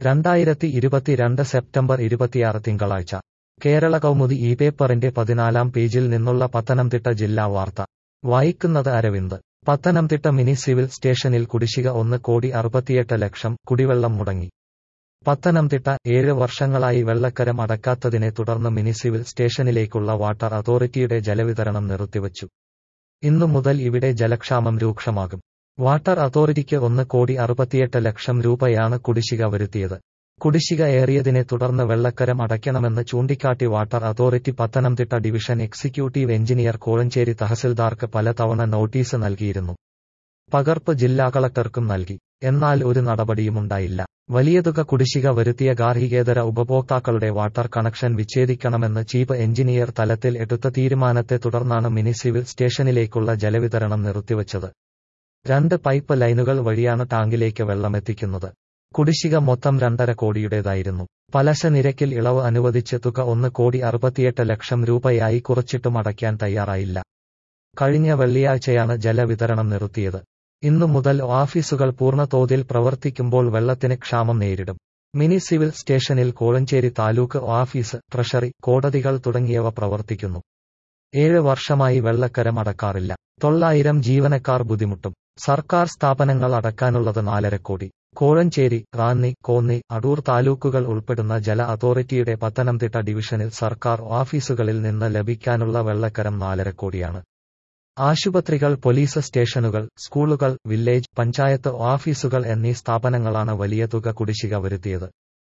രണ്ടായിരത്തി ഇരുപത്തിരണ്ട് സെപ്റ്റംബർ ഇരുപത്തിയാറ് തിങ്കളാഴ്ച കേരള കൗമുദി ഈ പേപ്പറിന്റെ പതിനാലാം പേജിൽ നിന്നുള്ള പത്തനംതിട്ട ജില്ലാ വാർത്ത വായിക്കുന്നത് അരവിന്ദ് പത്തനംതിട്ട മിനി സിവിൽ സ്റ്റേഷനിൽ കുടിശ്ശിക ഒന്ന് കോടി അറുപത്തിയെട്ട് ലക്ഷം കുടിവെള്ളം മുടങ്ങി പത്തനംതിട്ട ഏഴ് വർഷങ്ങളായി വെള്ളക്കരം അടക്കാത്തതിനെ തുടർന്ന് മിനി സിവിൽ സ്റ്റേഷനിലേക്കുള്ള വാട്ടർ അതോറിറ്റിയുടെ ജലവിതരണം നിർത്തിവച്ചു ഇന്നു മുതൽ ഇവിടെ ജലക്ഷാമം രൂക്ഷമാകും വാട്ടർ അതോറിറ്റിക്ക് ഒന്ന് കോടി അറുപത്തിയെട്ട് ലക്ഷം രൂപയാണ് കുടിശ്ശിക വരുത്തിയത് കുടിശ്ശിക ഏറിയതിനെ തുടർന്ന് വെള്ളക്കരം അടയ്ക്കണമെന്ന് ചൂണ്ടിക്കാട്ടി water authority Pathanamthitta division executive engineer Kozhencherry തഹസിൽദാർക്ക് പലതവണ നോട്ടീസ് നൽകിയിരുന്നു പകർപ്പ് ജില്ലാ കളക്ടർക്കും നൽകി എന്നാൽ ഒരു നടപടിയുമുണ്ടായില്ല വലിയ തുക കുടിശ്ശിക വരുത്തിയ ഗാർഹികേതര ഉപഭോക്താക്കളുടെ വാട്ടർ കണക്ഷൻ വിച്ഛേദിക്കണമെന്ന് ചീഫ് എഞ്ചിനീയർ തലത്തിൽ എടുത്ത തീരുമാനത്തെ തുടർന്നാണ് മിനി സിവിൽ സ്റ്റേഷനിലേക്കുള്ള ജലവിതരണം നിർത്തിവച്ചത് രണ്ട് പൈപ്പ് ലൈനുകൾ വഴിയാണ് ടാങ്കിലേക്ക് വെള്ളമെത്തിക്കുന്നത് കുടിശ്ശിക മൊത്തം രണ്ടര കോടിയുടേതായിരുന്നു പലശ നിരക്കിൽ ഇളവ് അനുവദിച്ച് തുക ഒന്ന് കോടി അറുപത്തിയെട്ട് ലക്ഷം രൂപയായി കുറച്ചിട്ടും അടയ്ക്കാൻ തയ്യാറായില്ല കഴിഞ്ഞ വെള്ളിയാഴ്ചയാണ് ജലവിതരണം നിർത്തിയത് ഇന്നു മുതൽ ഓഫീസുകൾ പൂർണ്ണതോതിൽ പ്രവർത്തിക്കുമ്പോൾ വെള്ളത്തിന് ക്ഷാമം നേരിടും മിനി സിവിൽ സ്റ്റേഷനിൽ കോഴഞ്ചേരി താലൂക്ക് ഓഫീസ് ട്രഷറി കോടതികൾ തുടങ്ങിയവ പ്രവർത്തിക്കുന്നു ഏഴ് വർഷമായി വെള്ളക്കരം അടക്കാറില്ല തൊള്ളായിരം ജീവനക്കാർ ബുദ്ധിമുട്ടും സർക്കാർ സ്ഥാപനങ്ങൾ അടക്കാനുള്ളത് നാലര കോടി കോഴഞ്ചേരി റാന്നി കോന്നി അടൂർ താലൂക്കുകൾ ഉൾപ്പെടുന്ന ജല അതോറിറ്റിയുടെ പത്തനംതിട്ട ഡിവിഷനിൽ സർക്കാർ ഓഫീസുകളിൽ നിന്ന് ലഭിക്കാനുള്ള വെള്ളക്കരം നാലര കോടിയാണ് ആശുപത്രികൾ പോലീസ് സ്റ്റേഷനുകൾ സ്കൂളുകൾ വില്ലേജ് പഞ്ചായത്ത് ഓഫീസുകൾ എന്നീ സ്ഥാപനങ്ങളാണ് വലിയ തുക കുടിശ്ശിക വരുത്തിയത്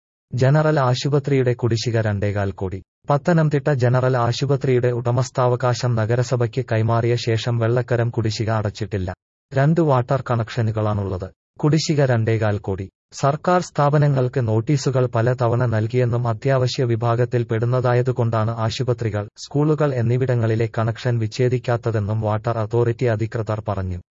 ജനറൽ ആശുപത്രിയുടെ കുടിശ്ശിക രണ്ടേകാൽ കോടി പത്തനംതിട്ട ജനറൽ ആശുപത്രിയുടെ ഉടമസ്ഥാവകാശം നഗരസഭയ്ക്ക് കൈമാറിയ ശേഷം വെള്ളക്കരം കുടിശ്ശിക അടച്ചിട്ടില്ല രണ്ട് വാട്ടർ കണക്ഷനുകളാണുള്ളത് കുടിശ്ശിക രണ്ടേകാൽ കോടി സർക്കാർ സ്ഥാപനങ്ങൾക്ക് നോട്ടീസുകൾ പലതവണ നൽകിയെന്നും അത്യാവശ്യ വിഭാഗത്തിൽ പെടുന്നതായതുകൊണ്ടാണ് ആശുപത്രികൾ സ്കൂളുകൾ എന്നിവിടങ്ങളിലെ കണക്ഷൻ വിച്ഛേദിക്കാത്തതെന്നും വാട്ടർ അതോറിറ്റി അധികൃതർ പറഞ്ഞു